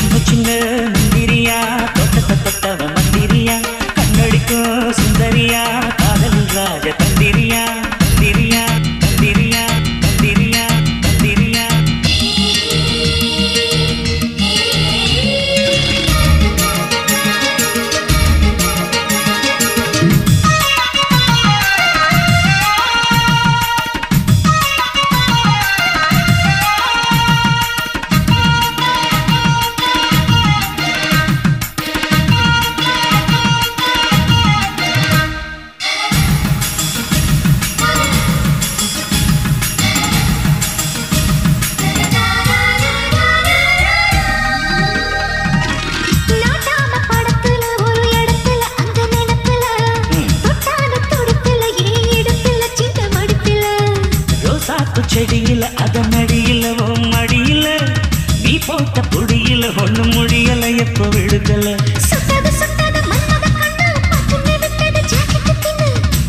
சின்ன சின்ன மந்திரியா தொட்ட தொட்டவ மந்திரியா கண்ணடிக்கும் சுந்தரியா காதல் ராஜ தந்திரியா தந்திரியா தந்திரியா தந்திரியா தந்திரியா நாட்டாம படத்துல ஒரு இடத்துல அந்த நினைப்புல தொட்டான துடுப்புல ஏன் இடுப்புல சின்ன மடுப்புல ரோசாப்பு செடியில அதன் அடியில உன் மடியில நீ போட்ட பொடியில ஒண்ணு முடியல எப்போ விழுதல சுட்டது சுட்டது மன்மத கண்ணு பட்டுன்னு விட்டது ஜாக்கெட்டு பின்னு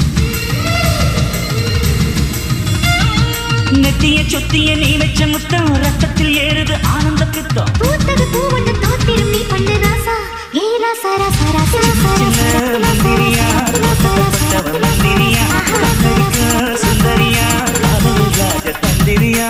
நெத்திய சொத்திய நீ வச்ச முத்தம் ரத்தத்தில் ஏறுது ஆனந்த பித்தம் பூத்தது பூவண்ண தோத்திரும் நீ பண்ணு ராசா ஏ ராசா ராசா ராசா ராசா சின்ன மந்திரியா தொட்டவ மந்திரியா கண்ணடிக்கும் சுந்தரியா காதல் ராஜ தந்திரியா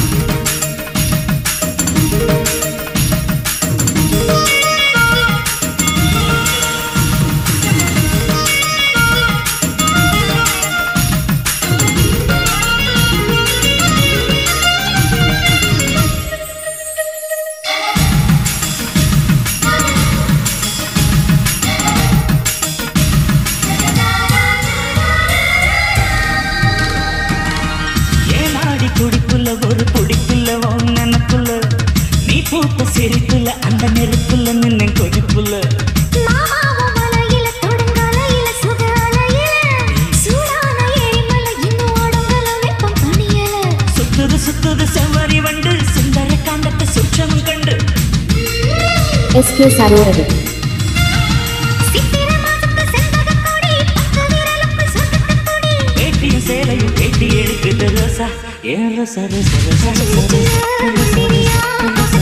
ஏனாடி துடிப்புல ஒரு துடிப்புல உன் நினப்புல நீ பூத்த சிரிப்புல அந்த நெருப்புல நின்ன கொதிப்புல மாமாவும் மலையில தொடுங்கலையில சுகலையில சூடான எரிமலை இன்னும் ஓடுங்கல வெப்பம் தணியல சுத்துது சுத்துது செவ்வரி வண்டு சுந்தர காண்டத்தை சுற்றம் கண்டு எஸ்கே சரோரது சித்திர மாசத்து செண்பகக் கொடி, பத்து விரலுக்கு சொர்க்கத்துக் கொடி. வேட்டியும் சேலையும் வேட்டி எடுக்குது ரோசா ஏன் ரோசா ரோசா ரோசா ரோசா ரோசா ரோசா ரோசா